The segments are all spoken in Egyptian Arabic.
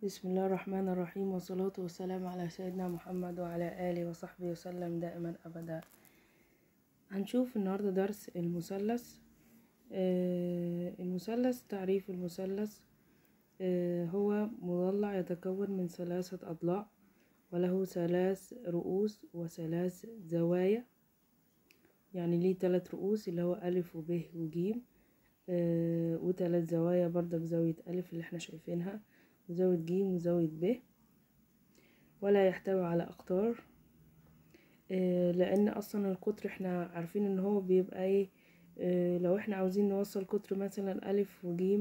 بسم الله الرحمن الرحيم والصلاة والسلام على سيدنا محمد وعلى آله وصحبه وسلم دائما أبدا هنشوف النهاردة درس المثلث آه، المثلث تعريف المثلث آه، هو مضلع يتكون من ثلاثة أضلاع وله ثلاث رؤوس وثلاث زوايا يعني ليه تلات رؤوس اللي هو ألف وب وجيم آه، وتلات زوايا برضك زاوية ألف اللي احنا شايفينها وزاوية جيم وزاوية ب ولا يحتوي على أقطار آه، لأن أصلا القطر احنا عارفين ان هو بيبقى ايه آه، لو احنا عاوزين نوصل قطر مثلا ألف وجيم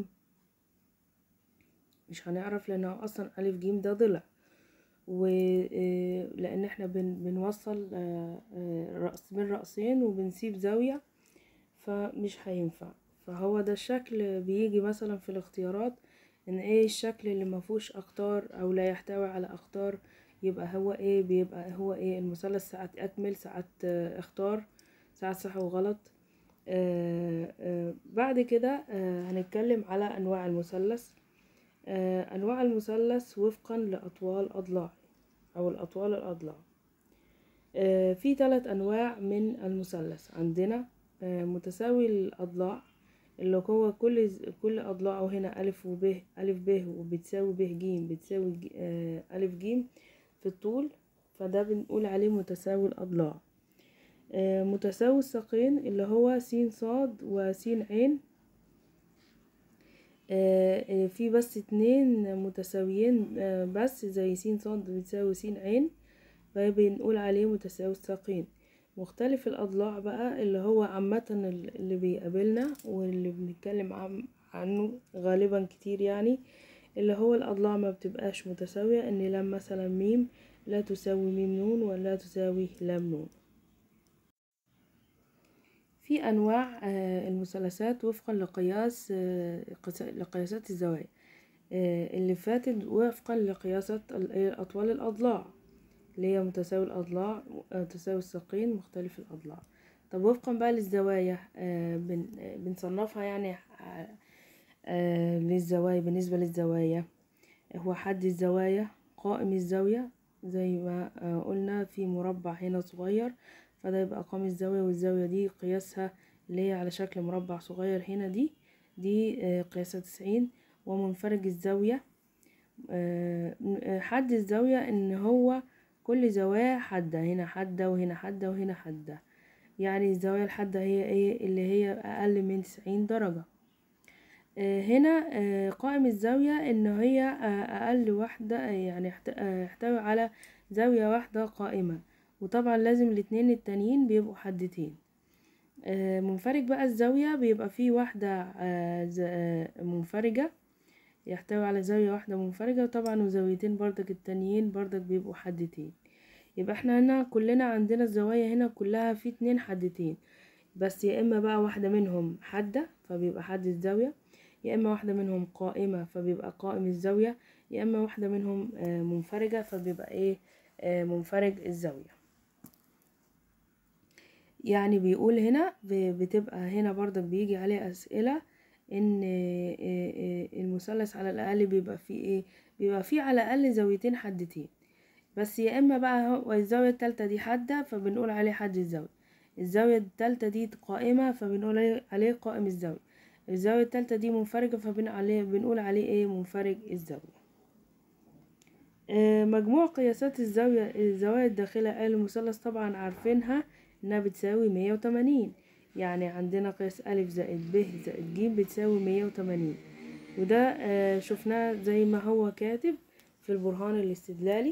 مش هنعرف لأن هو أصلا ألف جيم ده ضلع ولأن احنا بن بنوصل آه، آه، رأس من رأسين وبنسيب زاوية فمش هينفع فهو ده الشكل بيجي مثلا في الاختيارات ان ايه الشكل اللي مفهوش اقطار او لا يحتوي على اقطار يبقى هو ايه بيبقى هو ايه المثلث ساعات اكمل ساعات آه، اختار ساعات صح وغلط آه آه بعد كده آه هنتكلم على انواع المثلث آه انواع المثلث وفقا لاطوال اضلاع او الاطوال الاضلاع آه في ثلاث انواع من المثلث عندنا آه متساوي الاضلاع اللي هو كل كل اضلاعه هنا الف وب الف ب وبتساوي ب ج بتساوي ج- آه، الف ج في الطول فده بنقول عليه متساوي الاضلاع آه، متساوي الساقين اللي هو س صاد وس عين آه، آه، في بس اتنين متساويين آه، بس زي س صاد بتساوي س عين فبنقول عليه متساوي الساقين مختلف الأضلاع بقى اللي هو عامة اللي بيقابلنا واللي بنتكلم عن عنه غالبا كتير يعني اللي هو الأضلاع ما بتبقاش متساوية إن لام مثلا ميم لا تساوي ميم نون ولا تساوي لام نون في أنواع آه، المثلثات وفقا لقياس آه، قس- لقياسات الزوايا آه، اللي فاتت وفقا لقياسات ال- إيه، أطوال الأضلاع اللي هي متساوي الأضلاع آه، تساوي الساقين مختلف الأضلاع طب وفقا بقى للزوايا آه، بن- آه، بنصنفها يعني آه، آه، للزوايا بالنسبة للزوايا هو حد الزوايا قائم الزاوية زي ما آه، قلنا في مربع هنا صغير فده يبقى قائم الزاوية والزاوية دي قياسها اللي هي على شكل مربع صغير هنا دي دي آه، قياسها تسعين ومنفرج الزاوية آه، آه، حد الزاوية ان هو كل زوايا حادة هنا حادة وهنا حادة وهنا حادة يعني الزاوية الحادة هي ايه اللي هي اقل من تسعين درجة آه، هنا آه، قائم الزاوية ان هي آه، اقل واحدة آه، يعني يحت- آه، يحتوي على زاوية واحدة قائمة وطبعا لازم الاتنين التانيين بيبقوا حدتين آه، منفرج بقى الزاوية بيبقى فيه واحدة آه، ز- آه، منفرجة يحتوي على زاوية واحدة منفرجة وطبعا وزاويتين بردك التانيين بردك بيبقوا حدتين يبقى احنا هنا كلنا عندنا الزوايا هنا كلها في اتنين حدتين بس يا اما بقى واحدة منهم حادة فبيبقى حد الزاوية يا اما واحدة منهم قائمة فبيبقى قائم الزاوية يا اما واحدة منهم آه، منفرجة فبيبقى ايه آه، منفرج الزاوية يعني بيقول هنا ب- بتبقى هنا برضك بيجي عليه أسئلة إن آه، آه، المثلث على الأقل بيبقى فيه إيه بيبقى فيه على الأقل زاويتين حدتين بس يا إما بقى هو الزاوية التالتة دي حادة فبنقول عليه حد الزاوية الزاوية التالتة دي قائمة فبنقول عليه- عليه قائم الزاوية الزاوية التالتة دي منفرجة فبنقول عليه بنقول عليه إيه منفرج الزاوية آه، مجموع قياسات الزاوية الزوايا الداخلة آل المثلث طبعا عارفينها إنها بتساوي مية وتمانين يعني عندنا قياس ألف زائد ب زائد ج بتساوي مية وتمانين وده آه، شفناه زي ما هو كاتب في البرهان الاستدلالي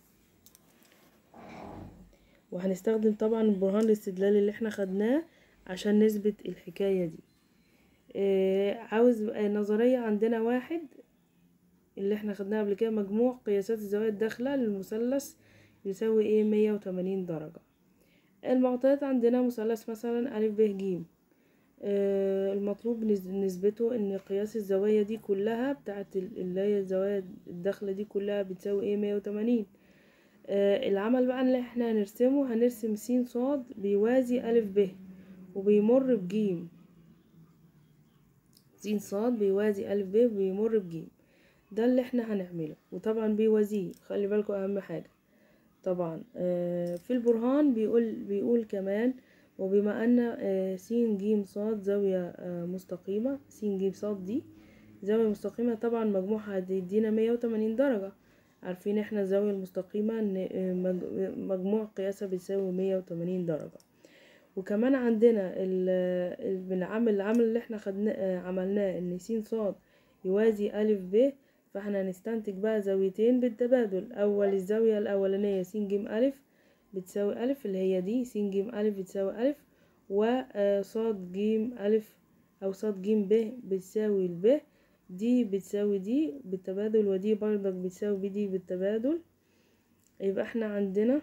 وهنستخدم طبعا البرهان الاستدلالي اللي احنا خدناه عشان نثبت الحكاية دي آه، عاوز آه، نظرية عندنا واحد اللي احنا خدناها قبل كده مجموع قياسات الزوايا الداخلة للمثلث يساوي ايه مية وتمانين درجة المعطيات عندنا مثلث مثلا ألف ب ج آه، المطلوب نز- نثبته ان قياس الزوايا دي كلها بتاعت ال- اللي هي الزوايا الداخلة دي كلها بتساوي ايه مية وتمانين العمل بقى اللي احنا هنرسمه هنرسم س صاد بيوازي ألف ب وبيمر بجيم س صاد بيوازي ألف ب وبيمر بجيم ده اللي احنا هنعمله وطبعا بيوازيه خلي بالكم اهم حاجة طبعا آه، في البرهان بيقول بيقول كمان وبما ان آه، س ج ص زاوية آه، مستقيمة س ج ص دي زاوية مستقيمة طبعا مجموعها هتدينا مية وتمانين درجة عارفين احنا الزاوية المستقيمة ان آه، مج- مجموع قياسها بيساوي مية وتمانين درجة وكمان عندنا ال- ال- بنعمل العمل اللي احنا خدنا آه، عملناه ان س ص يوازي أ ب فاحنا هنستنتج بقى زاويتين بالتبادل اول الزاوية الاولانية س ج أ بتساوي أ اللي هي دي س ج أ بتساوي أ وص ج أ او ص ج ب بتساوي الب دي بتساوي دي بالتبادل ودي برضك بتساوي بدي بالتبادل يبقى احنا عندنا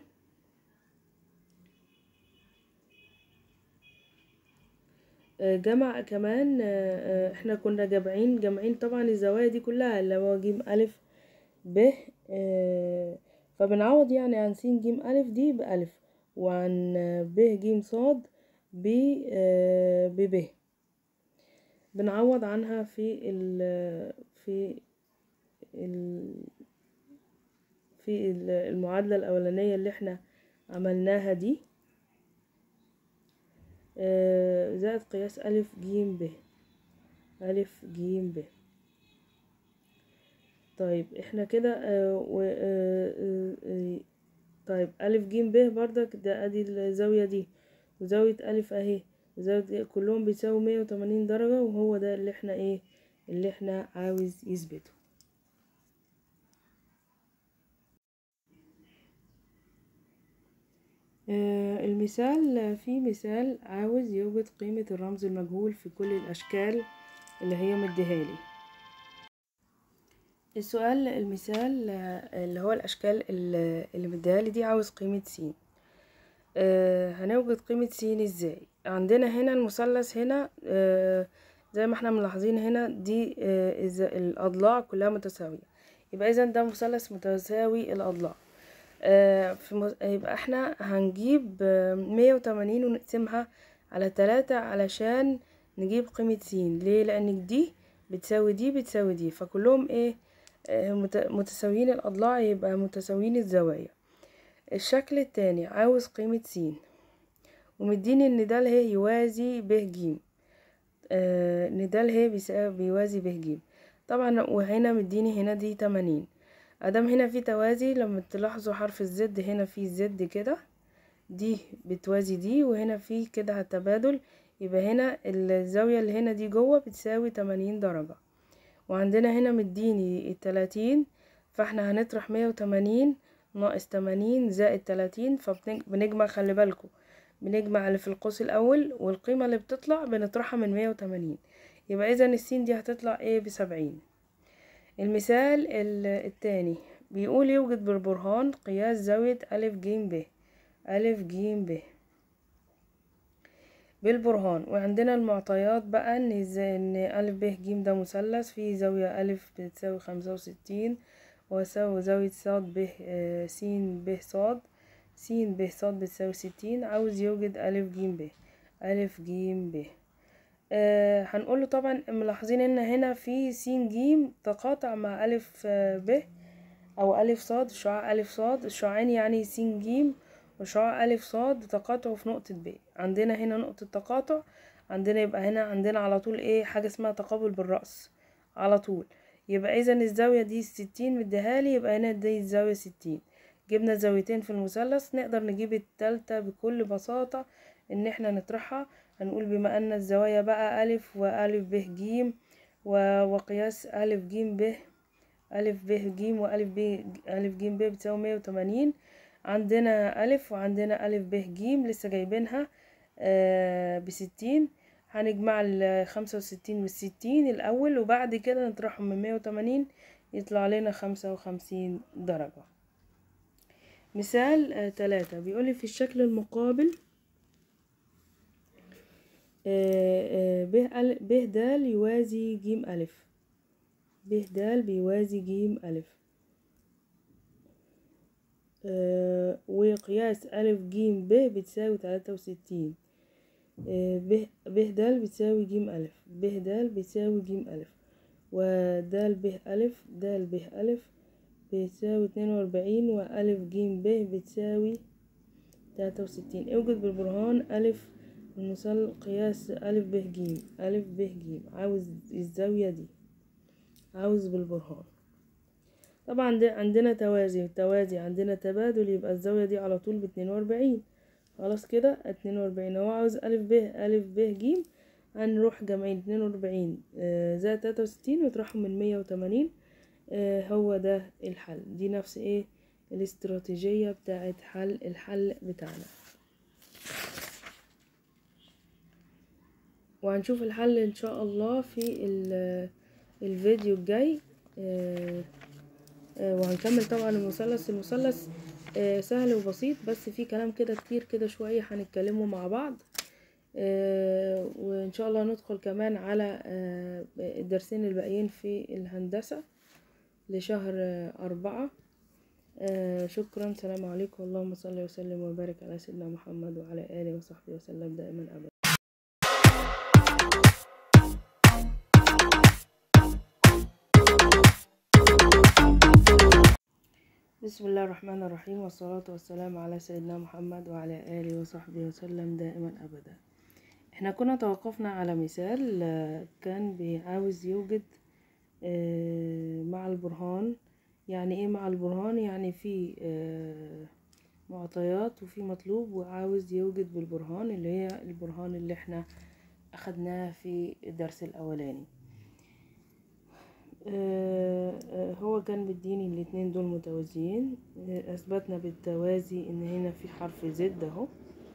آه، جمع كمان آه، آه، احنا كنا جامعين جامعين طبعا الزوايا دي كلها اللي هو ج أ ب آه، فبنعوض يعني عن س ج أ دي بألف وعن آه، ب ج ص ب آه، بب بنعوض عنها في ال في ال في ال- المعادلة الأولانية اللي احنا عملناها دي آه، زائد قياس ألف ج ب ألف ج ب طيب احنا كده آه، و آه، آه، آه، طيب ألف ج ب برضك ده ادي الزاوية دي وزاوية ألف اهي وزاوية كلهم بيساوي مية وتمانين درجة وهو ده اللي احنا ايه اللي احنا عاوز يثبته آه، المثال في مثال عاوز يوجد قيمة الرمز المجهول في كل الأشكال اللي هي مديهالي السؤال المثال آه، اللي هو الأشكال اللي اللي مديهالي دي عاوز قيمة س آه، هنوجد قيمة س ازاي عندنا هنا المثلث هنا آه، زي ما احنا ملاحظين هنا دي آه، الز- الأضلاع كلها متساوية يبقى إذا ده مثلث متساوي الأضلاع آه، في مز... يبقى احنا هنجيب مية وتمانين ونقسمها على تلاتة علشان نجيب قيمة س ليه لأن دي بتساوي دي بتساوي دي فكلهم ايه آه، مت- متساويين الأضلاع يبقى متساويين الزوايا الشكل التاني عاوز قيمة س ومديني ان ده هي يوازي ب ج آه، ان ده هي بيساوي بيوازي ب ج طبعا وهنا مديني هنا دي تمانين ادام هنا في توازي لما تلاحظوا حرف الزد هنا في زد كده دي بتوازي دي وهنا في كده التبادل يبقى هنا الزاوية اللي هنا دي جوه بتساوي تمانين درجة وعندنا هنا مديني التلاتين فاحنا هنطرح مية وتمانين ناقص تمانين زائد تلاتين فبنجمع خلي بالكم بنجمع اللي في القوس الأول والقيمة اللي بتطلع بنطرحها من مية وتمانين يبقى إذا السين دي هتطلع ايه بسبعين المثال ال- التاني بيقول يوجد بالبرهان قياس زاوية ألف ج ب ألف ج ب بالبرهان وعندنا المعطيات بقى ان ازاي ان ألف ب ج ده مثلث فيه زاوية ألف بتساوي خمسة وستين ويساوي زاوية ص ب آه، س ب ص س ب ص بتساوي ستين عاوز يوجد ألف ج ب ألف ج ب آه هنقوله طبعا ملاحظين ان هنا في س ج تقاطع مع ألف آه، ب أو ألف صاد شعاع ألف صاد الشعاعين يعني س ج وشعاع ألف صاد تقاطعوا في نقطة ب عندنا هنا نقطة تقاطع عندنا يبقى هنا عندنا على طول ايه حاجة اسمها تقابل بالرأس على طول يبقى إذا الزاوية دي ستين مديهالي يبقى هنا دي الزاوية ستين جبنا زاويتين في المثلث نقدر نجيب التالتة بكل بساطة ان احنا نطرحها هنقول بما ان الزوايا بقى ألف وألف ب ج و- وقياس ألف ج ب ألف ب ج وألف ب ألف ج ب بتساوي مية وتمانين عندنا ألف وعندنا ألف ب ج لسه جايبينها آه بستين هنجمع الخمسة وستين والستين الأول وبعد كده نطرحهم من مية وتمانين يطلع لنا خمسة وخمسين درجة مثال آه تلاتة بيقولي في الشكل المقابل آه، آه، ب أل- ب د يوازي ج ألف ب د بيوازي ج ألف آه، وقياس ألف ج ب بتساوي تلاتة وستين ب ب د بتساوي ج ألف ب د بتساوي ج ألف ودال ب ألف دال ب ألف بتساوي اتنين وأربعين وألف جيم ب بتساوي تلاتة وستين اوجد بالبرهان ألف المثال قياس ألف ب جيم ألف ب جيم عاوز الزاوية دي عاوز بالبرهان طبعا ده عندنا توازي التوازي عندنا تبادل يبقى الزاوية دي على طول باتنين وأربعين خلاص كده اتنين وأربعين هو عاوز ألف ب ألف ب جيم هنروح جامعين اتنين وأربعين زائد تلاتة وستين وتروحوا من مية وتمانين هو ده الحل دي نفس ايه الاستراتيجية بتاعت حل الحل بتاعنا وهنشوف الحل ان شاء الله في الفيديو الجاي وهنكمل طبعا المثلث المثلث سهل وبسيط بس في كلام كده كتير كده شوية هنتكلمه مع بعض وان شاء الله ندخل كمان على الدرسين الباقيين في الهندسة لشهر أربعة شكرا سلام عليكم اللهم صل وسلم وبارك على سيدنا محمد وعلى آله وصحبه وسلم دائما أبدا بسم الله الرحمن الرحيم والصلاة والسلام على سيدنا محمد وعلى آله وصحبه وسلم دائما أبدا احنا كنا توقفنا على مثال كان بيعاوز يوجد مع البرهان يعني ايه مع البرهان يعني في معطيات وفي مطلوب وعاوز يوجد بالبرهان اللي هي البرهان اللي احنا اخدناه في الدرس الاولاني هو كان بيديني الاتنين دول متوازيين اثبتنا بالتوازي ان هنا في حرف زد اهو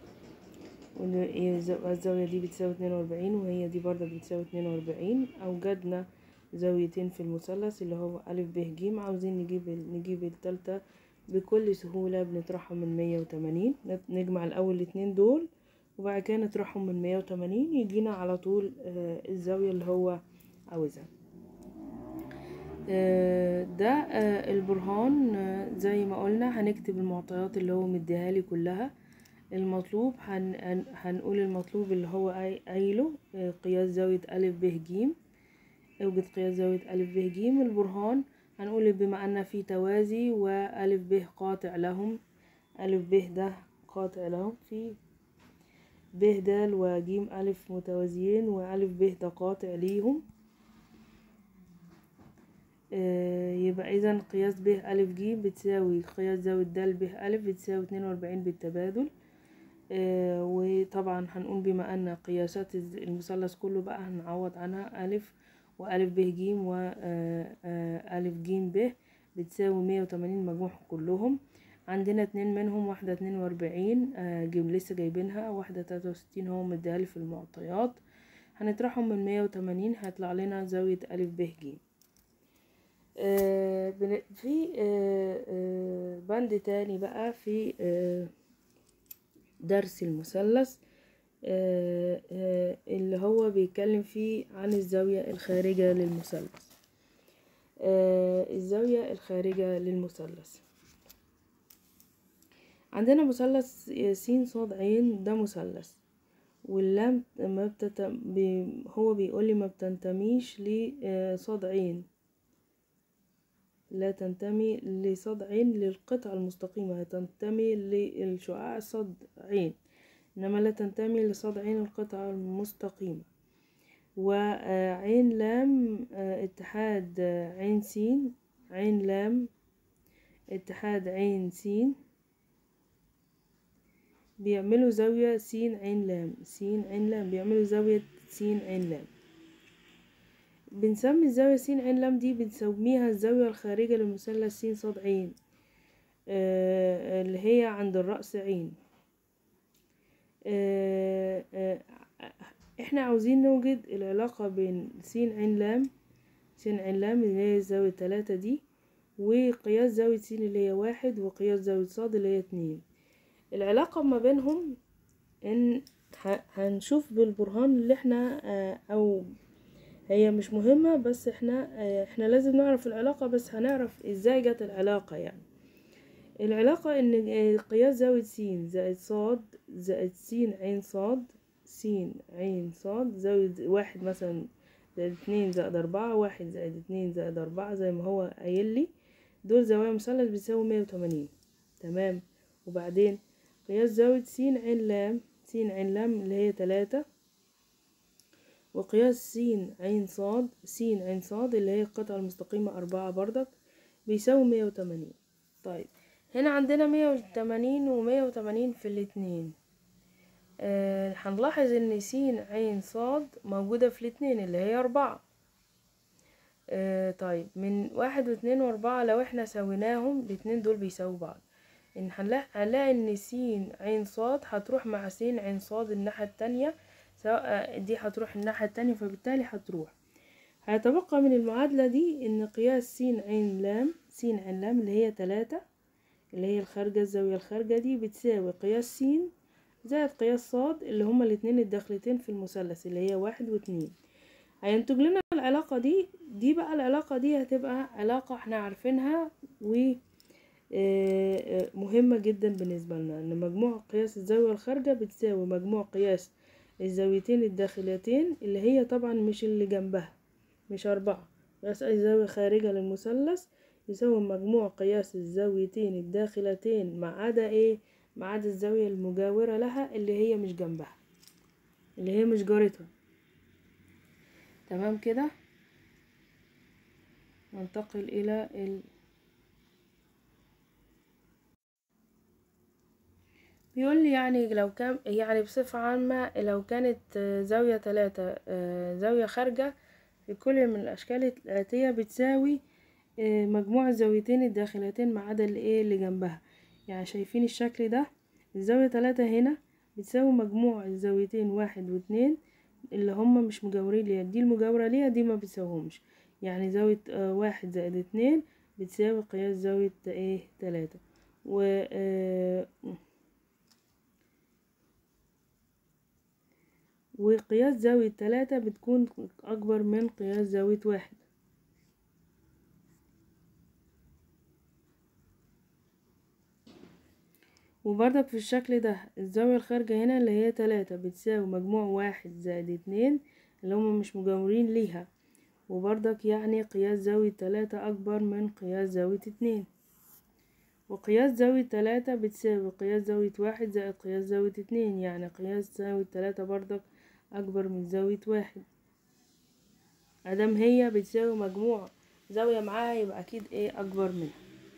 والزاوية دي بتساوي اتنين واربعين وهي دي برضه بتساوي اتنين واربعين اوجدنا زاويتين في المثلث اللي هو ألف ب ج عاوزين نجيب نجيب التالتة بكل سهولة بنطرحهم من مية وتمانين نجمع الأول الاتنين دول وبعد كده نطرحهم من مية وتمانين يجينا على طول الزاوية اللي هو عاوزها ده البرهان زي ما قلنا هنكتب المعطيات اللي هو مديها لي كلها المطلوب هن هنقول المطلوب اللي هو قايله قياس زاوية ألف ب ج اوجد قياس زاوية ألف ب ج البرهان هنقول بما أن في توازي وألف ب قاطع لهم ألف ب ده قاطع لهم في ب د وج ألف متوازيين وألف ب ده قاطع ليهم يبقى إذا قياس ب ألف ج بتساوي قياس زاوية د ب ألف بتساوي اتنين وأربعين بالتبادل وطبعا هنقول بما أن قياسات المثلث كله بقى هنعوض عنها ألف وألف ب ج وألف ج ب بتساوي مية وتمانين مجموعهم كلهم عندنا اتنين منهم واحدة اتنين وأربعين جيب لسه جايبينها واحدة تلاتة وستين هو مديهالي في المعطيات هنطرحهم من مية وتمانين هيطلع لنا زاوية ألف ب ج في بند تاني بقى في درس المثلث اللي هو بيتكلم فيه عن الزاوية الخارجة للمثلث الزاوية الخارجة للمثلث عندنا مثلث س ص ع ده مثلث واللام ما بتت... بي... هو بيقول لي ما بتنتميش لصاد عين لا تنتمي لصاد عين للقطعة المستقيمة تنتمي للشعاع صاد عين إنما لا تنتمي لصاد عين القطعة المستقيمة وعين لام اتحاد عين سين عين لام اتحاد عين سين بيعملوا زاوية س عين لام س عين لام بيعملوا زاوية س عين لام بنسمي الزاوية س عين لام دي بنسميها الزاوية الخارجة للمثلث س صاد عين آه اللي هي عند الرأس عين آه آه احنا عاوزين نوجد العلاقة بين س عين لام س عين لام اللي هي زاوية تلاتة دي وقياس زاوية س اللي هي واحد وقياس زاوية صاد اللي هي اتنين العلاقة ما بينهم ان هنشوف بالبرهان اللي احنا او هي مش مهمة بس احنا احنا لازم نعرف العلاقة بس هنعرف ازاي جت العلاقة يعني العلاقة ان قياس زاوية س زائد صاد زائد س عين صاد س عين صاد زاوية واحد مثلا زائد اتنين زائد أربعة واحد زائد اتنين زائد أربعة زي ما هو قايل لي دول زوايا مثلث بتساوي مية وتمانين تمام وبعدين قياس زاوية س عين لام س عين لام اللي هي تلاتة وقياس س عين صاد س عين صاد اللي هي القطعة المستقيمة أربعة بردك بيساوي مية وتمانين طيب هنا عندنا مية وتمانين ومية وتمانين في الاتنين آه هنلاحظ ان س عين صاد موجودة في الاتنين اللي هي أربعة آه طيب من واحد واتنين وأربعة لو احنا سويناهم الاتنين دول بيساووا بعض ان هنلاقي هنلاقي ان س عين صاد هتروح مع س عين صاد الناحية التانية سواء دي هتروح الناحية التانية فبالتالي هتروح هيتبقى من المعادلة دي ان قياس س عين لام س عين لام اللي هي تلاتة اللي هي الخارجة الزاوية الخارجة دي بتساوي قياس س زائد قياس صاد اللي هما الاتنين الداخلتين في المثلث اللي هي واحد واتنين هينتج لنا العلاقة دي دي بقى العلاقة دي هتبقى علاقة احنا عارفينها و مهمة جدا بالنسبة لنا ان مجموع قياس الزاوية الخارجة بتساوي مجموع قياس الزاويتين الداخلتين اللي هي طبعا مش اللي جنبها مش أربعة قياس أي زاوية خارجة للمثلث يساوي مجموع قياس الزاويتين الداخلتين ما عدا ايه ما عدا الزاوية المجاورة لها اللي هي مش جنبها اللي هي مش جارتها تمام كده ننتقل إلى ال... بيقول لي يعني لو كان يعني بصفة عامة لو كانت زاوية تلاتة زاوية خارجة في كل من الأشكال الآتية بتساوي مجموع الزاويتين الداخلتين ما عدا اللي ايه اللي جنبها يعني شايفين الشكل ده الزاوية تلاتة هنا بتساوي مجموع الزاويتين واحد واتنين اللي هما مش مجاورين ليها دي المجاورة ليها دي ما بتساويهمش يعني زاوية آه واحد زائد اتنين بتساوي قياس زاوية ايه تلاتة و آه وقياس زاوية تلاتة بتكون أكبر من قياس زاوية واحد وبرضك في الشكل ده الزاوية الخارجة هنا اللي هي تلاتة بتساوي مجموع واحد زائد اتنين اللي هما مش مجاورين ليها وبرضك يعني قياس زاوية تلاتة أكبر من قياس زاوية اتنين وقياس زاوية تلاتة بتساوي قياس زاوية واحد زائد قياس زاوية اتنين يعني قياس زاوية تلاتة برضك أكبر من زاوية واحد أدام هي بتساوي مجموع زاوية معاها يبقى أكيد ايه أكبر منها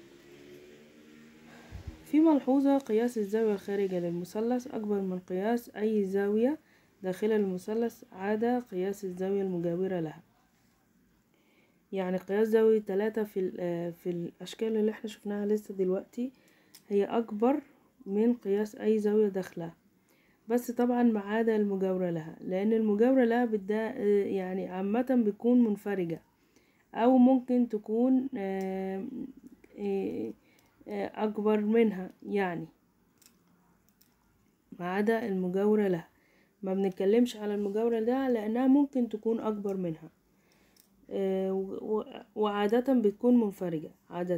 في ملحوظة قياس الزاوية الخارجة للمثلث أكبر من قياس أي زاوية داخل المثلث عدا قياس الزاوية المجاورة لها يعني قياس زاوية تلاتة في, في الأشكال اللي احنا شفناها لسه دلوقتي هي أكبر من قياس أي زاوية داخلها بس طبعا ما عدا المجاورة لها لأن المجاورة لها بدا يعني عامة بتكون منفرجة أو ممكن تكون آآ آآ أكبر منها يعني ما عدا المجاورة لها ما بنتكلمش على المجاورة لها لأنها ممكن تكون أكبر منها وعادة بتكون منفرجة عادة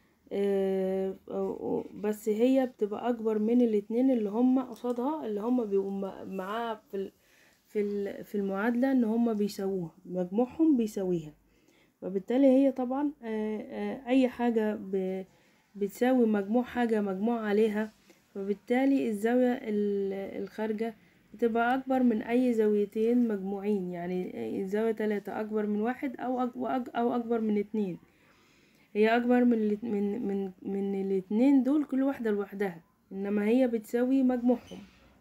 بس هي بتبقى أكبر من الاتنين اللي هما قصادها اللي هما بيبقوا معاها في في في المعادلة إن هما بيساووها مجموعهم بيساويها وبالتالي هي طبعا أي حاجة بتساوي مجموع حاجة مجموع عليها فبالتالي الزاوية الخارجة بتبقى أكبر من أي زاويتين مجموعين يعني الزاوية تلاتة أكبر من واحد أو أو أكبر من اتنين هي أكبر من من من من الاتنين دول كل واحدة لوحدها إنما هي بتساوي مجموعهم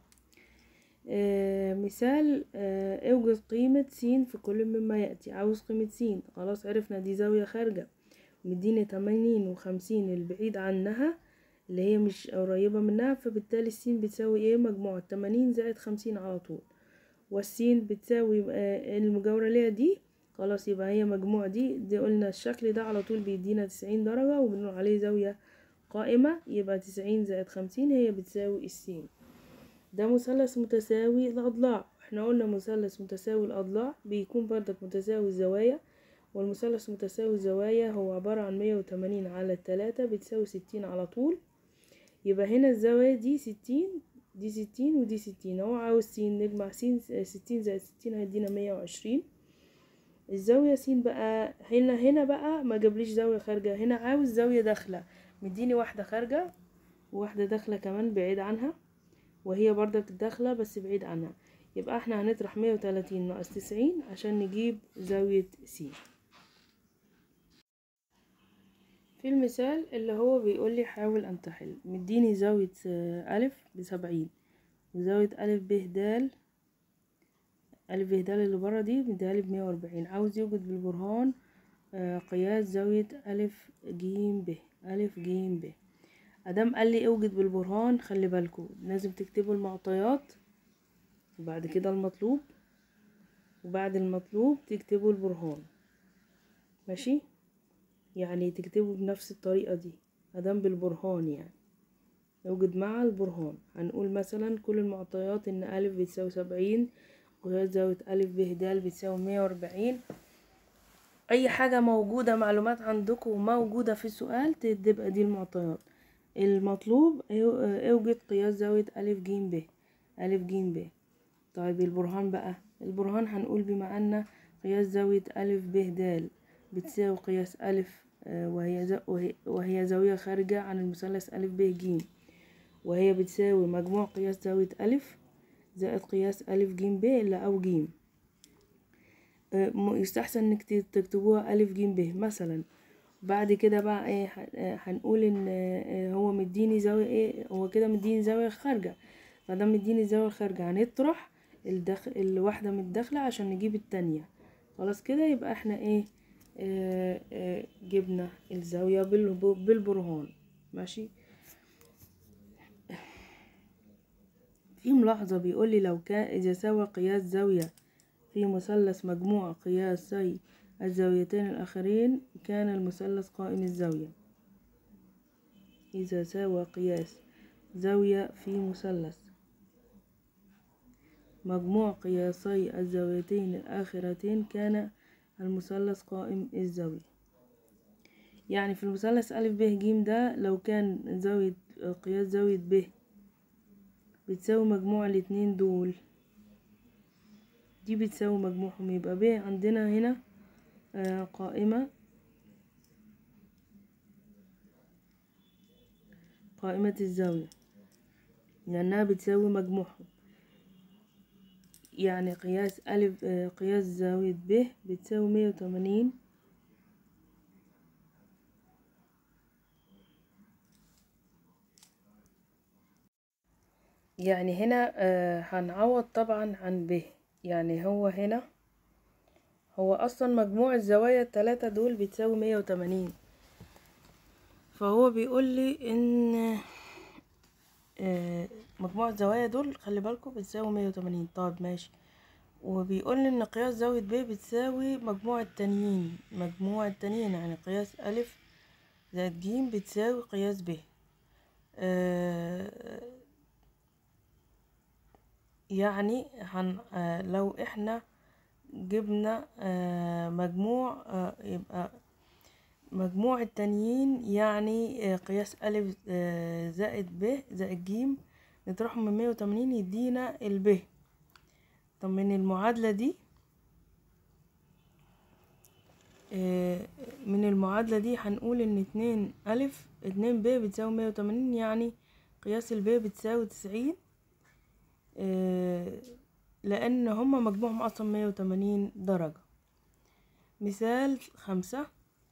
آه مثال آه اوجد قيمة س في كل مما يأتي عاوز قيمة س خلاص عرفنا دي زاوية خارجة مديني تمانين وخمسين البعيد عنها اللي هي مش قريبة منها فبالتالي السين بتساوي ايه مجموع تمانين زائد خمسين على طول والسين بتساوي آه المجاورة ليها دي خلاص يبقى هي مجموع دي دي قلنا الشكل ده على طول بيدينا تسعين درجة وبنقول عليه زاوية قائمة يبقى تسعين زائد خمسين هي بتساوي السين ده مثلث متساوي الأضلاع احنا قلنا مثلث متساوي الأضلاع بيكون بردك متساوي الزوايا والمثلث متساوي الزوايا هو عبارة عن مية وتمانين على التلاتة بتساوي ستين على طول يبقى هنا الزوايا دي ستين دي ستين ودي ستين اهو عاوز سين نجمع سين ستين زائد ستين هيدينا مية وعشرين الزاوية س بقى هنا هنا بقى ما جابليش زاوية خارجة هنا عاوز زاوية داخلة مديني واحدة خارجة وواحدة داخلة كمان بعيد عنها وهي برضك داخلة بس بعيد عنها يبقى احنا هنطرح مية وتلاتين ناقص تسعين عشان نجيب زاوية س في المثال اللي هو بيقول لي حاول أن تحل مديني زاوية آه، ألف بسبعين وزاوية ألف ب د ألف ب د اللي برا دي مديهالي بمية وأربعين عاوز يوجد بالبرهان آه، قياس زاوية ألف ج ب ألف ج ب أدام قال لي اوجد بالبرهان خلي بالكوا لازم تكتبوا المعطيات وبعد كده المطلوب وبعد المطلوب تكتبوا البرهان ماشي يعني تكتبوا بنفس الطريقة دي أدام بالبرهان يعني نوجد مع البرهان هنقول مثلا كل المعطيات إن ألف بتساوي سبعين قياس زاوية ألف ب د بتساوي مية وأربعين أي حاجة موجودة معلومات عندكم موجودة في السؤال تبقى دي المعطيات المطلوب أيو- اوجد قياس زاوية ألف ج ب ألف ج ب طيب البرهان بقى البرهان هنقول بما أن قياس زاوية ألف ب د بتساوي قياس ألف آه، وهي ز- وهي- وهي زاوية خارجة عن المثلث ألف ب ج وهي بتساوي مجموع قياس زاوية ألف زائد قياس ألف ج ب إلا أو ج آه، م- يستحسن إنك ت- تكتبوها ألف ج ب مثلا بعد كده بقى ايه ح- آه، هنقول ان آه، هو مديني زاوية ايه هو كده مديني زاوية خارجة فدام مديني زاوية خارجة هنطرح الدخل الواحدة من الداخلة عشان نجيب التانية خلاص كده يبقى احنا ايه آه آه جبنا الزاوية بالب- بالبرهان ماشي في ملاحظة بيقولي لو كان إذا ساوى قياس زاوية في مثلث مجموع قياسي الزاويتين الآخرين كان المثلث قائم الزاوية إذا ساوى قياس زاوية في مثلث مجموع قياسي الزاويتين الآخرتين كان المثلث قائم الزاوية يعني في المثلث ألف ب ج ده لو كان زاوية قياس زاوية ب بتساوي مجموع الاتنين دول دي بتساوي مجموعهم يبقى ب عندنا هنا آه، قائمة قائمة الزاوية لأنها بتساوي مجموعهم يعني قياس ألف آه، قياس زاوية ب بتساوي مية وتمانين يعني هنا آه، هنعوض طبعا عن ب يعني هو هنا هو اصلا مجموع الزوايا التلاتة دول بتساوي مية وتمانين فهو بيقول لي ان آه، مجموع الزوايا دول خلي بالكم بتساوي مية وتمانين طيب ماشي وبيقول لي ان قياس زاوية ب بتساوي مجموع التانيين مجموع التانيين يعني قياس ألف زائد ج بتساوي قياس ب آه، يعني هن آه، لو احنا جبنا آه، مجموع آه، يبقى مجموع التانيين يعني آه، قياس ألف آه، زائد ب زائد ج نطرحهم من مية وتمانين يدينا الب طب من المعادلة دي آه، من المعادلة دي هنقول ان اتنين ألف اتنين ب بتساوي مية وتمانين يعني قياس الب بتساوي تسعين آه، لأن هما مجموعهم أصلا مية وتمانين درجة مثال خمسة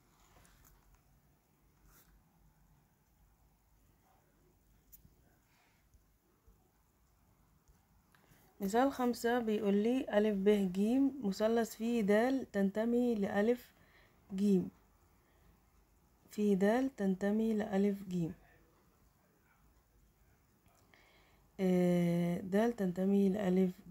مثال خمسة بيقول لي ألف ب ج مثلث فيه د تنتمي لألف ج فيه د تنتمي لألف ج آه، د تنتمي لألف ج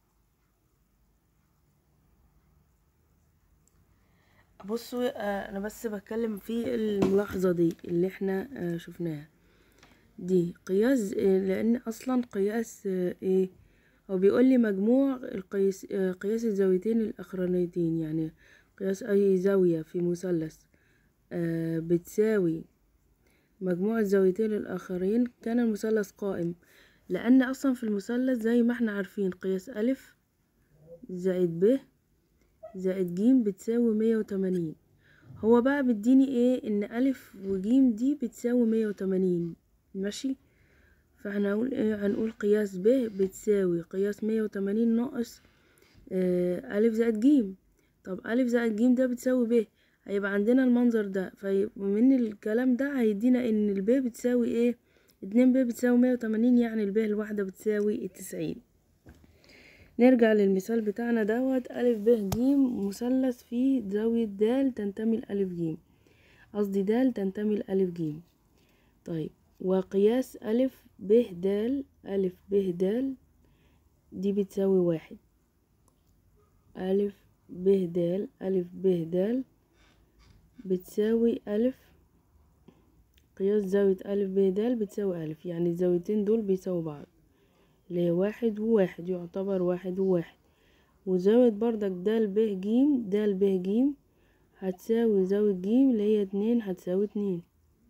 بصوا آه، انا بس بتكلم في الملاحظة دي اللي احنا آه، شفناها دي قياس آه، لان اصلا قياس آه، ايه هو بيقول لي مجموع القياس آه، قياس الزاويتين الاخرانيتين يعني قياس اي زاوية في مثلث آه، بتساوي مجموع الزاويتين الاخرين كان المثلث قائم لان اصلا في المثلث زي ما احنا عارفين قياس الف زائد ب زائد ج بتساوي مية وتمانين هو بقى بيديني ايه ان الف وجيم دي بتساوي مية وتمانين ماشي فاحنا هنقول ايه هنقول قياس ب بتساوي قياس مية وتمانين ناقص آه الف زائد جيم طب الف زائد جيم ده بتساوي ب هيبقى عندنا المنظر ده فمن الكلام ده هيدينا ان الب بتساوي ايه اتنين ب بتساوي مية وتمانين يعني الب الواحدة بتساوي التسعين نرجع للمثال بتاعنا دوت ألف ب ج مثلث فيه زاوية د تنتمي لألف ج قصدي د تنتمي لألف ج طيب وقياس ألف ب د ألف ب د دي بتساوي واحد ألف ب د ألف ب د بتساوي ألف قياس زاوية ألف ب د بتساوي ألف يعني الزاويتين دول بيساوي بعض اللي هي واحد وواحد يعتبر واحد وواحد وزاوية بردك د ب ج د ب ج هتساوي زاوية ج اللي هي اتنين هتساوي اتنين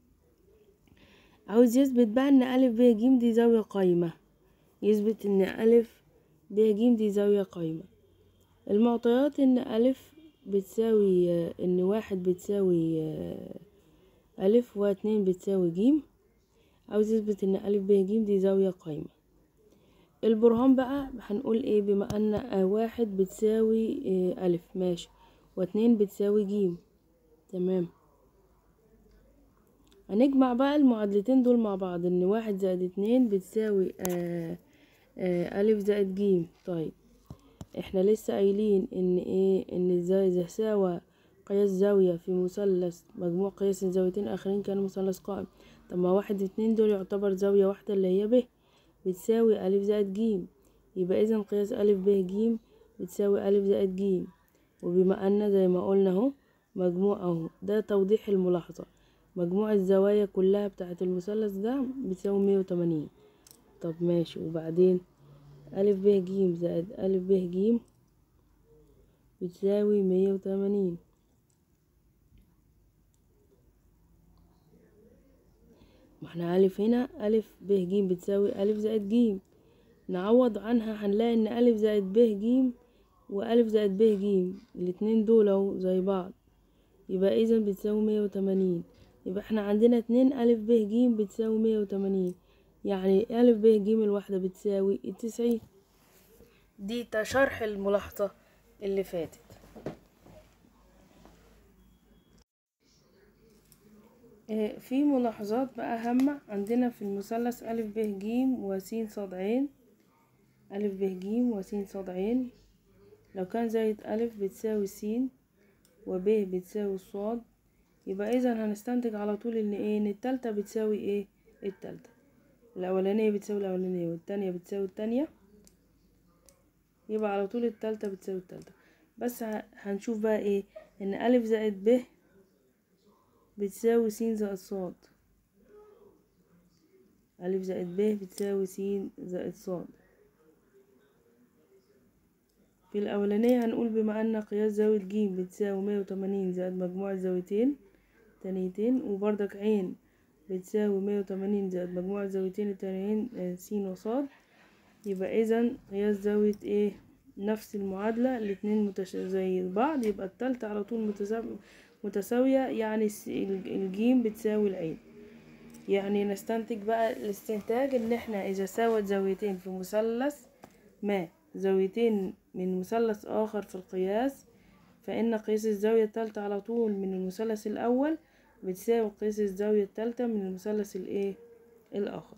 عاوز يثبت بقى ان ألف ب ج دي زاوية قايمة يثبت ان ألف ب ج دي زاوية قايمة المعطيات ان ألف بتساوي ان واحد بتساوي ألف واتنين بتساوي ج عاوز يثبت ان ألف ب ج دي زاوية قايمة البرهان بقى هنقول ايه بما ان واحد بتساوي ألف ماشي واتنين بتساوي ج تمام هنجمع بقى المعادلتين دول مع بعض ان واحد زائد اتنين بتساوي آآ آآ ألف زائد ج طيب احنا لسه قايلين ان ايه ان ازاي اذا ساوى قياس زاوية في مثلث مجموع قياس الزاويتين الاخرين كانوا مثلث قائم طب ما واحد اتنين دول يعتبر زاوية واحدة اللي هي ب بتساوي ألف زائد ج يبقى إذا قياس ألف ب ج بتساوي ألف زائد ج وبما أن زي ما قلنا اهو مجموع اهو ده توضيح الملاحظة مجموع الزوايا كلها بتاعة المثلث ده بتساوي مية وتمانين طب ماشي وبعدين ألف ب ج زائد ألف ب ج بتساوي مية وتمانين ما احنا ألف هنا ألف ب ج بتساوي ألف زائد ج نعوض عنها هنلاقي إن ألف زائد ب ج وألف زائد ب ج الاتنين دول اهو زي بعض يبقى إذا بتساوي مية وتمانين يبقى احنا عندنا اتنين ألف ب ج بتساوي مية وتمانين يعني ألف ب ج الواحدة بتساوي التسعين دي شرح الملاحظة اللي فاتت في ملاحظات بقى هامة عندنا في المثلث ألف ب ج وس ص ع ألف ب ج وس ص ع لو كان زاوية ألف بتساوي س وب بتساوي ص يبقى إذا هنستنتج على طول إن إيه إن التالتة بتساوي إيه التالتة الأولانية بتساوي الأولانية والتانية بتساوي التانية يبقى على طول التالتة بتساوي التالتة بس هنشوف بقى إيه إن ألف زائد ب بتساوي س زائد ص ألف زائد ب بتساوي س زائد ص في الأولانية هنقول بما أن قياس زاوية ج بتساوي مية وتمانين زائد مجموع الزاويتين تانيتين وبردك عين بتساوي مية وتمانين زائد مجموع الزاويتين التانيين س وص يبقى إذا قياس زاوية ايه نفس المعادلة الاتنين متش... زي بعض يبقى التالتة على طول متساوية متساوية يعني الجيم بتساوي العين يعني نستنتج بقى الاستنتاج ان احنا اذا ساوت زاويتين في مثلث ما زاويتين من مثلث اخر في القياس فان قياس الزاوية التالتة على طول من المثلث الاول بتساوي قياس الزاوية التالتة من المثلث الايه الاخر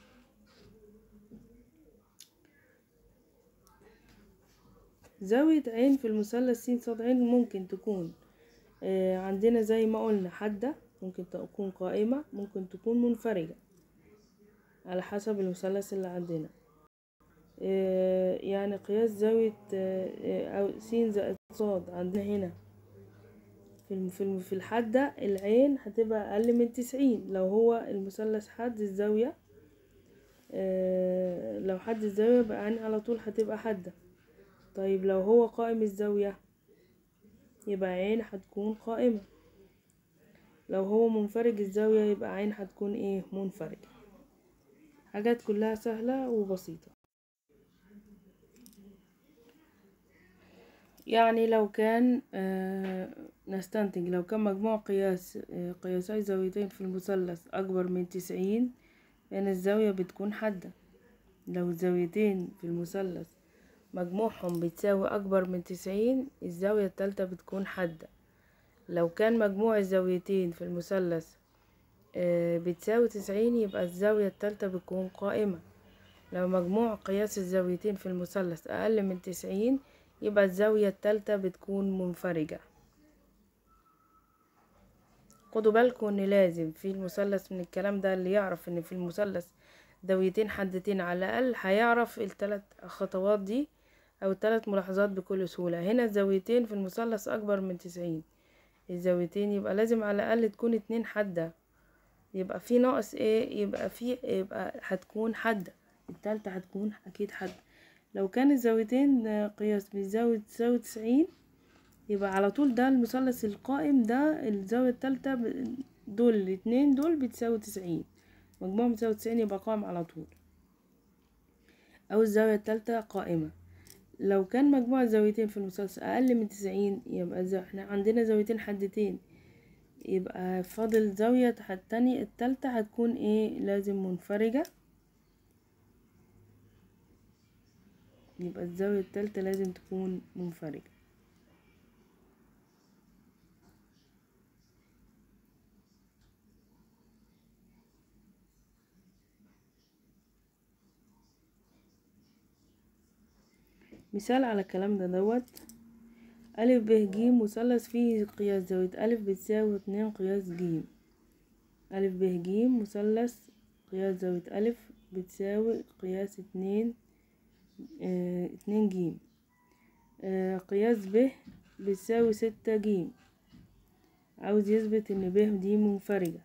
زاوية عين في المثلث س ص ع ممكن تكون آه عندنا زي ما قلنا حادة ممكن تكون قائمة ممكن تكون منفرجة على حسب المثلث اللي عندنا آه يعني قياس زاوية آه أو س زائد ص عندنا هنا في في في الحادة العين هتبقى أقل من تسعين لو هو المثلث حاد الزاوية لو حد الزاوية بقى عين على طول هتبقى حادة طيب لو هو قائم الزاوية يبقى عين هتكون قائمة لو هو منفرج الزاوية يبقى عين هتكون ايه منفرجة حاجات كلها سهلة وبسيطة يعني لو كان آه نستنتج لو كان مجموع قياس آه قياسي زاويتين في المثلث أكبر من تسعين فإن الزاوية بتكون حادة لو الزاويتين في المثلث مجموعهم بتساوي أكبر من تسعين الزاوية التالتة بتكون حادة لو كان مجموع الزاويتين في المثلث آه بتساوي تسعين يبقى الزاوية التالتة بتكون قائمة لو مجموع قياس الزاويتين في المثلث أقل من تسعين يبقى الزاوية التالتة بتكون منفرجة خدوا بالكم ان لازم في المثلث من الكلام ده اللي يعرف ان في المثلث زاويتين حدتين على الاقل هيعرف الثلاث خطوات دي او الثلاث ملاحظات بكل سهولة هنا الزاويتين في المثلث اكبر من تسعين الزاويتين يبقى لازم على الاقل تكون اتنين حادة يبقى في ناقص ايه يبقى في يبقى هتكون حادة التالتة هتكون اكيد حادة لو كان الزاويتين قياس بالزاوية تساوي تسعين يبقى على طول ده المثلث القائم ده الزاوية التالتة دول الاتنين دول بتساوي تسعين مجموعهم بتساوي تسعين يبقى قائم على طول أو الزاوية التالتة قائمة لو كان مجموع الزاويتين في المثلث أقل من تسعين يبقى احنا عندنا زاويتين حدتين يبقى فاضل زاوية التانية التالتة هتكون ايه لازم منفرجة يبقى الزاوية التالتة لازم تكون منفرجة مثال على الكلام ده دوت ألف ب ج مثلث فيه قياس زاوية ألف بتساوي اتنين قياس ج ألف ب ج مثلث قياس زاوية ألف بتساوي قياس اتنين اه اتنين ج اه قياس ب بتساوي ستة ج عاوز يثبت ان ب دي منفرجة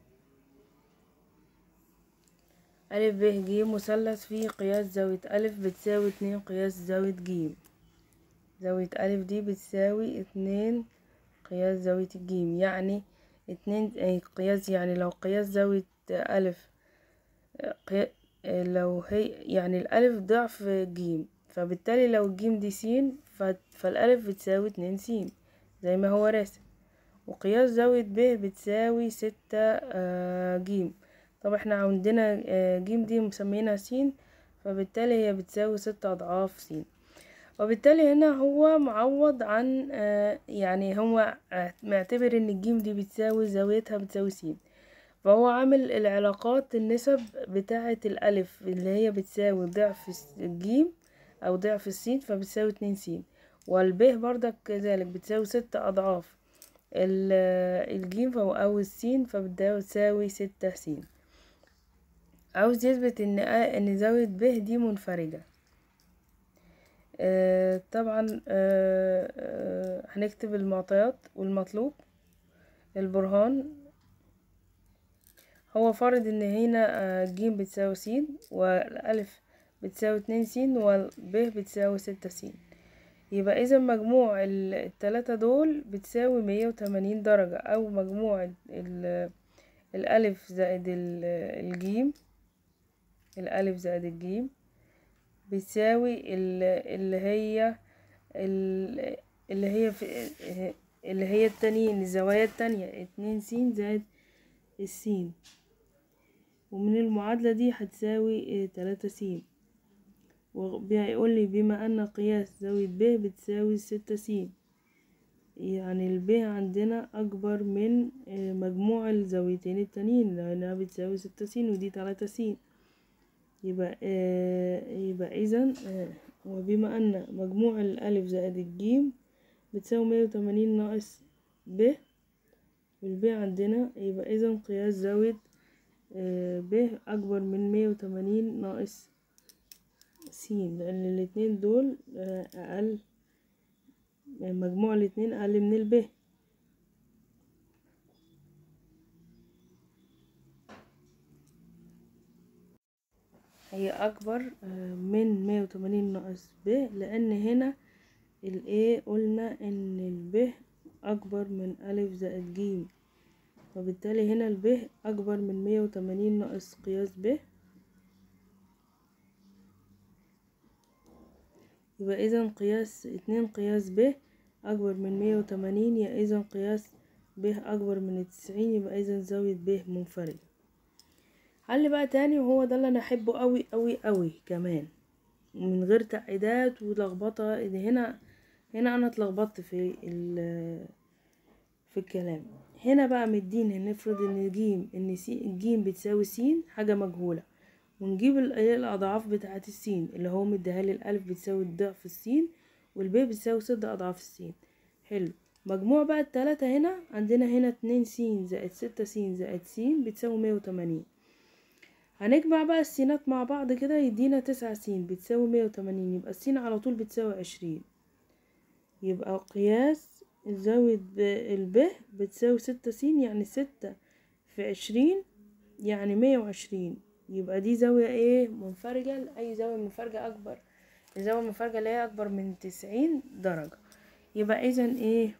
ألف ب ج مثلث فيه قياس زاوية ألف بتساوي اتنين قياس زاوية ج زاوية ألف دي بتساوي اتنين قياس زاوية الجيم يعني اتنين اي قياس يعني لو قياس زاوية ألف قي... لو هي يعني الألف ضعف جيم فبالتالي لو الجيم دي سين ف... فالألف بتساوي اتنين سين زي ما هو راسم وقياس زاوية ب بتساوي ستة جيم طب احنا عندنا جيم دي مسمينها سين فبالتالي هي بتساوي ستة أضعاف سين وبالتالي هنا هو معوض عن يعني هو معتبر ان الجيم دي بتساوي زاويتها بتساوي سين فهو عامل العلاقات النسب بتاعة الألف اللي هي بتساوي ضعف الجيم أو ضعف السين فبتساوي اتنين سين والب برضك كذلك بتساوي ستة أضعاف الجيم أو السين فبتساوي ستة سين عاوز يثبت ان ان زاوية ب دي منفرجة آه طبعا آه آه هنكتب المعطيات والمطلوب البرهان هو فرض ان هنا ج بتساوي س والالف بتساوي اتنين س والب بتساوي ستة س يبقى اذا مجموع التلاتة دول بتساوي مية وتمانين درجة او مجموع الالف زائد الجيم الالف زائد الجيم بتساوي اللي هي اللي هي في اللي هي التانيين الزوايا التانية اتنين س زائد السين ومن المعادلة دي هتساوي تلاتة س وبيقول لي بما أن قياس زاوية ب بتساوي ستة س يعني الب عندنا أكبر من مجموع الزاويتين التانيين لأنها بتساوي ستة س ودي تلاتة س يبقى آه يبقى إذا آه وبما أن مجموع الألف زائد الجيم بتساوي مية وتمانين ناقص ب والب عندنا يبقى إذا قياس زاوية آه ب أكبر من مية وتمانين ناقص س لأن الاتنين دول أقل مجموع الاتنين أقل من الب هي اكبر من مية وتمانين ناقص ب لان هنا الايه قلنا ان الب اكبر من الف زائد ج وبالتالي هنا الب اكبر من مية وتمانين ناقص قياس ب يبقى إذا قياس اتنين قياس ب أكبر من مية وتمانين يبقى إذا قياس ب أكبر من التسعين يبقى إذا زاوية ب منفردة حل بقى تاني وهو ده اللي أنا أحبه أوي أوي أوي كمان من غير تعقيدات ولخبطة إن هنا هنا أنا اتلخبطت في ال في الكلام هنا بقى مدين نفرض ان جيم ان سي الجيم بتساوي س حاجة مجهولة ونجيب ال- الأضعاف بتاعة السين اللي هو مديهالي الألف بتساوي ضعف السين والب بتساوي ست أضعاف السين حلو مجموع بقى التلاتة هنا عندنا هنا اتنين س زائد ستة س زائد س بتساوي مية وتمانين هنجمع بقى السينات مع بعض كده يدينا تسعة س بتساوي مية وتمانين يبقى السين على طول بتساوي عشرين يبقى قياس زاوية ب- الب بتساوي ستة س يعني ستة في عشرين يعني مية وعشرين يبقى دي زاوية ايه منفرجة لأي زاوية منفرجة أكبر الزاوية المنفرجة اللي هي أكبر من تسعين درجة يبقى إذا ايه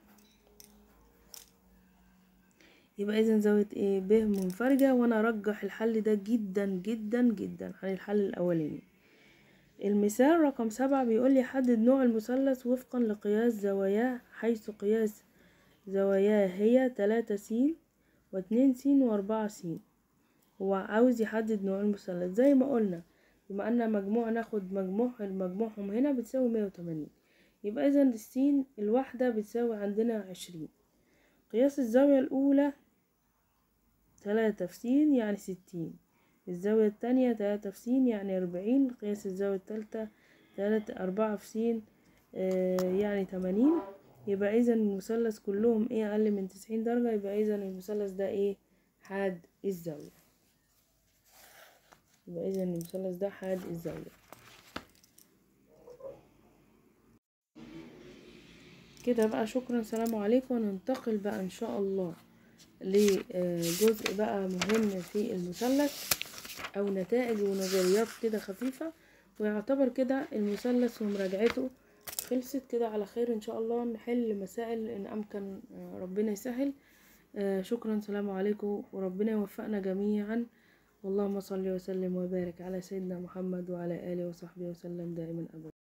يبقى إذا زاوية ايه ب منفرجة وأنا أرجح الحل ده جدا جدا جدا عن الحل الأولاني المثال رقم سبعة بيقول لي حدد نوع المثلث وفقا لقياس زواياه حيث قياس زواياه هي تلاتة س واتنين س وأربعة س هو عاوز يحدد نوع المثلث زي ما قلنا بما أن مجموع ناخد مجموع المجموعهم هنا بتساوي مية وتمانين يبقى إذا السين الواحدة بتساوي عندنا عشرين قياس الزاوية الأولى تلاتة في س يعني ستين الزاوية التانية تلاتة في س يعني أربعين قياس الزاوية التالتة تلاتة أربعة في س آه يعني تمانين يبقى إذا المثلث كلهم إيه أقل من تسعين درجة يبقى إذا المثلث ده إيه حاد الزاوية يبقى إذا المثلث ده حاد الزاوية كده بقى شكرا سلام عليكم وننتقل بقى إن شاء الله لجزء بقى مهم في المثلث او نتائج ونظريات كده خفيفة ويعتبر كده المثلث ومراجعته خلصت كده على خير ان شاء الله نحل مسائل ان امكن ربنا يسهل شكرا سلام عليكم وربنا يوفقنا جميعا اللهم صل وسلم وبارك على سيدنا محمد وعلى اله وصحبه وسلم دائما ابدا